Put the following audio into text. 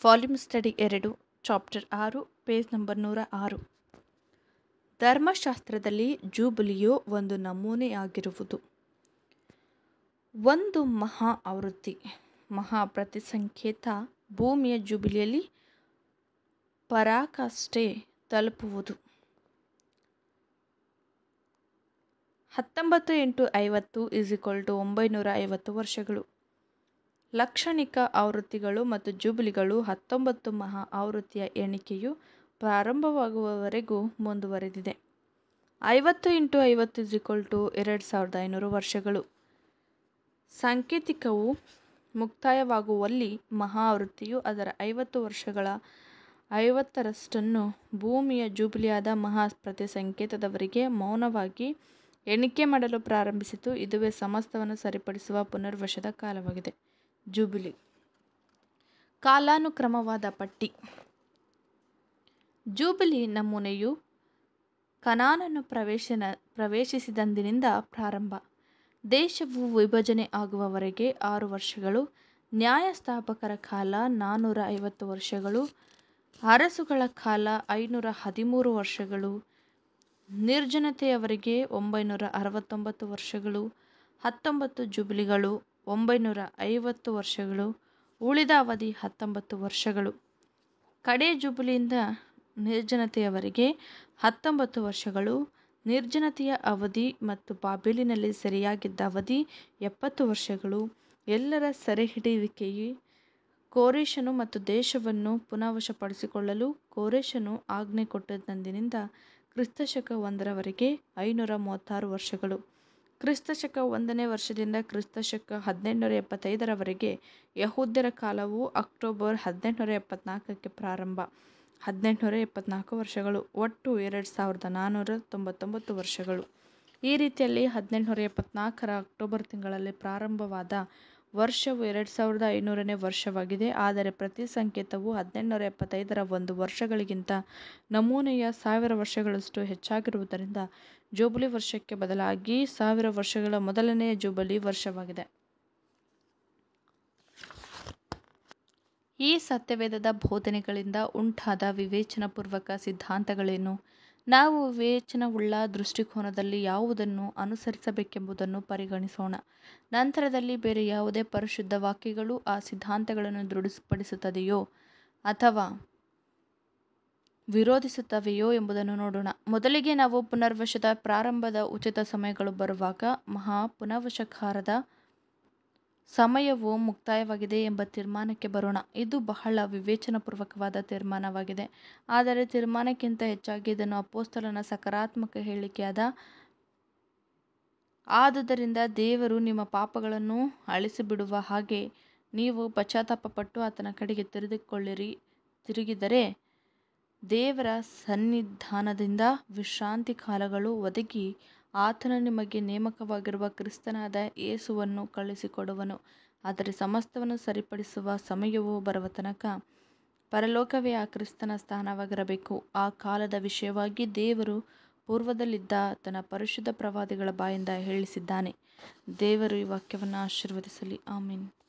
volume study ಎರಡು chapter ಆರು page number ನೂರ ಆರು ಧರ್ಮಶಾಸ್ತ್ರದಲ್ಲಿ ಜೂಬಿಲಿಯು ಒಂದು ನಮೂನೆಯಾಗಿರುವುದು ಒಂದು ಮಹಾ ಆವೃತ್ತಿ ಮಹಾ ಪ್ರತಿಸಂಕೇತ ಭೂಮಿಯ ಜೂಬಿಲಿಯಲ್ಲಿ ಪರಾಕಾಷ್ಠೆ ತಲುಪುವುದು ಹತ್ತೊಂಬತ್ತು ಇಂಟು ಐವತ್ತು ಇಸ್ ಈಕ್ವಲ್ ಟು ಒಂಬೈನೂರ ಐವತ್ತು ವರ್ಷಗಳು ಲಾಕ್ಷಣಿಕ ಆವೃತ್ತಿಗಳು ಮತ್ತು ಜೂಬಿಲಿಗಳು ಹತ್ತೊಂಬತ್ತು ಮಹಾ ಆವೃತ್ತಿಯ ಎಣಿಕೆಯು ಪ್ರಾರಂಭವಾಗುವವರೆಗೂ ಮುಂದುವರೆದಿದೆ ಐವತ್ತು ಇಂಟು ಐವತ್ತು ಇಸ್ ಈಕ್ವಲ್ ಟು ಎರಡು ಸಾವಿರದ ಐನೂರು ವರ್ಷಗಳು ಸಾಂಕೇತಿಕವು ಮುಕ್ತಾಯವಾಗುವಲ್ಲಿ ಮಹಾ ಆವೃತ್ತಿಯು ಅದರ ಐವತ್ತು ವರ್ಷಗಳ ಐವತ್ತರಷ್ಟನ್ನು ಭೂಮಿಯ ಜೂಬಿಲಿಯಾದ ಮಹಾ ಪ್ರತಿಸಂಕೇತದವರೆಗೆ ಮೌನವಾಗಿ ಎಣಿಕೆ ಮಾಡಲು ಪ್ರಾರಂಭಿಸಿತು ಇದುವೇ ಸಮಸ್ತವನ್ನು ಸರಿಪಡಿಸುವ ಪುನರ್ವಶದ ಕಾಲವಾಗಿದೆ ಜೂಬಿಲಿ ಕಾಲಾನುಕ್ರಮವಾದ ಪಟ್ಟಿ ಜೂಬಿಲಿ ನಮೂನೆಯು ಕನಾನನ್ನು ಪ್ರವೇಶನ ಪ್ರವೇಶಿಸಿದಂದಿನಿಂದ ಪ್ರಾರಂಭ ದೇಶವು ವಿಭಜನೆ ಆಗುವವರೆಗೆ ಆರು ವರ್ಷಗಳು ನ್ಯಾಯಸ್ಥಾಪಕರ ಕಾಲ ನಾನ್ನೂರ ಐವತ್ತು ವರ್ಷಗಳು ಅರಸುಗಳ ಕಾಲ ಐನೂರ ಹದಿಮೂರು ವರ್ಷಗಳು ನಿರ್ಜನತೆಯವರೆಗೆ ಒಂಬೈನೂರ ಅರವತ್ತೊಂಬತ್ತು ವರ್ಷಗಳು ಹತ್ತೊಂಬತ್ತು ಜೂಬಿಲಿಗಳು ಒಂಬೈನೂರ ಐವತ್ತು ವರ್ಷಗಳು ಉಳಿದ ಅವಧಿ ಹತ್ತೊಂಬತ್ತು ವರ್ಷಗಳು ಕಡೇ ಜೂಬಿಲಿಯಿಂದ ನಿರ್ಜನತೆಯವರೆಗೆ ಹತ್ತೊಂಬತ್ತು ವರ್ಷಗಳು ನಿರ್ಜನತೆಯ ಅವಧಿ ಮತ್ತು ಬಾಬೆಲಿನಲ್ಲಿ ಸೆರೆಯಾಗಿದ್ದ ಅವಧಿ ಎಪ್ಪತ್ತು ವರ್ಷಗಳು ಎಲ್ಲರ ಸೆರೆಹಿಡಿಯುವಿಕೆಯು ಕೋರೆಷನು ಮತ್ತು ದೇಶವನ್ನು ಪುನಃವಶಪಡಿಸಿಕೊಳ್ಳಲು ಕೋರೆಷನು ಆಜ್ಞೆ ಕೊಟ್ಟಂದಿನಿಂದ ಕ್ರಿಸ್ತಶಕ ಒಂದರವರೆಗೆ ಐನೂರ ಮೂವತ್ತಾರು ವರ್ಷಗಳು ಕ್ರಿಸ್ತಶಕ ಒಂದನೇ ವರ್ಷದಿಂದ ಕ್ರಿಸ್ತಶಕ ಹದಿನೆಂಟುನೂರ ಎಪ್ಪತ್ತೈದರವರೆಗೆ ಯಹೂದ್ಯರ ಕಾಲವು ಅಕ್ಟೋಬರ್ ಹದಿನೆಂಟುನೂರ ಎಪ್ಪತ್ನಾಲ್ಕಕ್ಕೆ ಪ್ರಾರಂಭ ಹದಿನೆಂಟುನೂರ ಎಪ್ಪತ್ನಾಲ್ಕು ವರ್ಷಗಳು ಒಟ್ಟು ಎರಡು ಸಾವಿರದ ನಾನ್ನೂರ ತೊಂಬತ್ತೊಂಬತ್ತು ವರ್ಷಗಳು ಈ ರೀತಿಯಲ್ಲಿ ಹದಿನೆಂಟುನೂರ ಎಪ್ಪತ್ನಾಲ್ಕರ ಅಕ್ಟೋಬರ್ ತಿಂಗಳಲ್ಲಿ ಪ್ರಾರಂಭವಾದ ವರ್ಷವು ಎರಡು ಸಾವಿರದ ಐನೂರನೇ ವರ್ಷವಾಗಿದೆ ಆದರೆ ಪ್ರತಿ ಸಂಕೇತವು ಹದಿನೆಂಟುನೂರ ಎಪ್ಪತ್ತೈದರ ಒಂದು ವರ್ಷಗಳಿಗಿಂತ ನಮೂನೆಯ ಸಾವಿರ ವರ್ಷಗಳಷ್ಟು ಹೆಚ್ಚಾಗಿರುವುದರಿಂದ ಜೂಬಿಲಿ ವರ್ಷಕ್ಕೆ ಬದಲಾಗಿ ಸಾವಿರ ವರ್ಷಗಳ ಮೊದಲನೆಯ ಜೂಬಿಲಿ ವರ್ಷವಾಗಿದೆ ಈ ಸತ್ಯವೇದದ ಬೋಧನೆಗಳಿಂದ ಉಂಟಾದ ವಿವೇಚನಾಪೂರ್ವಕ ಸಿದ್ಧಾಂತಗಳೇನು ನಾವು ವಿವೇಚನವುಳ್ಳ ದೃಷ್ಟಿಕೋನದಲ್ಲಿ ಯಾವುದನ್ನು ಅನುಸರಿಸಬೇಕೆಂಬುದನ್ನು ಪರಿಗಣಿಸೋಣ ನಂತರದಲ್ಲಿ ಬೇರೆ ಯಾವುದೇ ಪರಿಶುದ್ಧ ವಾಕ್ಯಗಳು ಆ ಸಿದ್ಧಾಂತಗಳನ್ನು ದೃಢಪಡಿಸುತ್ತದೆಯೋ ಅಥವಾ ವಿರೋಧಿಸುತ್ತವೆಯೋ ಎಂಬುದನ್ನು ನೋಡೋಣ ಮೊದಲಿಗೆ ನಾವು ಪುನರ್ವಶದ ಪ್ರಾರಂಭದ ಉಚಿತ ಸಮಯಗಳು ಬರುವಾಗ ಮಹಾ ಪುನರ್ವಶಕಾರದ ಸಮಯವು ಮುಕ್ತಾಯವಾಗಿದೆ ಎಂಬ ತೀರ್ಮಾನಕ್ಕೆ ಬರೋಣ ಇದು ಬಹಳ ವಿವೇಚನಾಪೂರ್ವಕವಾದ ತೀರ್ಮಾನವಾಗಿದೆ ಆದರೆ ತೀರ್ಮಾನಕ್ಕಿಂತ ಹೆಚ್ಚಾಗಿ ಇದನ್ನು ಅಪೋಸ್ತಲನ ಸಕಾರಾತ್ಮಕ ಹೇಳಿಕೆಯಾದ ಆದುದರಿಂದ ದೇವರು ನಿಮ್ಮ ಪಾಪಗಳನ್ನು ಅಳಿಸಿಬಿಡುವ ಹಾಗೆ ನೀವು ಪಶ್ಚಾತ್ತಾಪಪಟ್ಟು ಆತನ ಕಡೆಗೆ ತಿರುಗಿಕೊಳ್ಳಿರಿ ತಿರುಗಿದರೆ ದೇವರ ಸನ್ನಿಧಾನದಿಂದ ವಿಶ್ರಾಂತಿ ಕಾಲಗಳು ಒದಗಿ ಆತನು ನಿಮಗೆ ನೇಮಕವಾಗಿರುವ ಕ್ರಿಸ್ತನಾದ ಯೇಸುವನ್ನು ಕಳುಹಿಸಿಕೊಡುವನು ಆದರೆ ಸಮಸ್ತವನ್ನು ಸರಿಪಡಿಸುವ ಸಮಯವು ಬರುವ ತನಕ ಪರಲೋಕವೇ ಆ ಕ್ರಿಸ್ತನ ಸ್ಥಾನವಾಗಿರಬೇಕು ಆ ಕಾಲದ ವಿಷಯವಾಗಿ ದೇವರು ಪೂರ್ವದಲ್ಲಿದ್ದ ತನ್ನ ಪರಿಶುದ್ಧ ಪ್ರವಾದಿಗಳ ಬಾಯಿಂದ ಹೇಳಿಸಿದ್ದಾನೆ ದೇವರು ಈ ವಾಕ್ಯವನ್ನು ಆಶೀರ್ವದಿಸಲಿ ಆಮೀನ್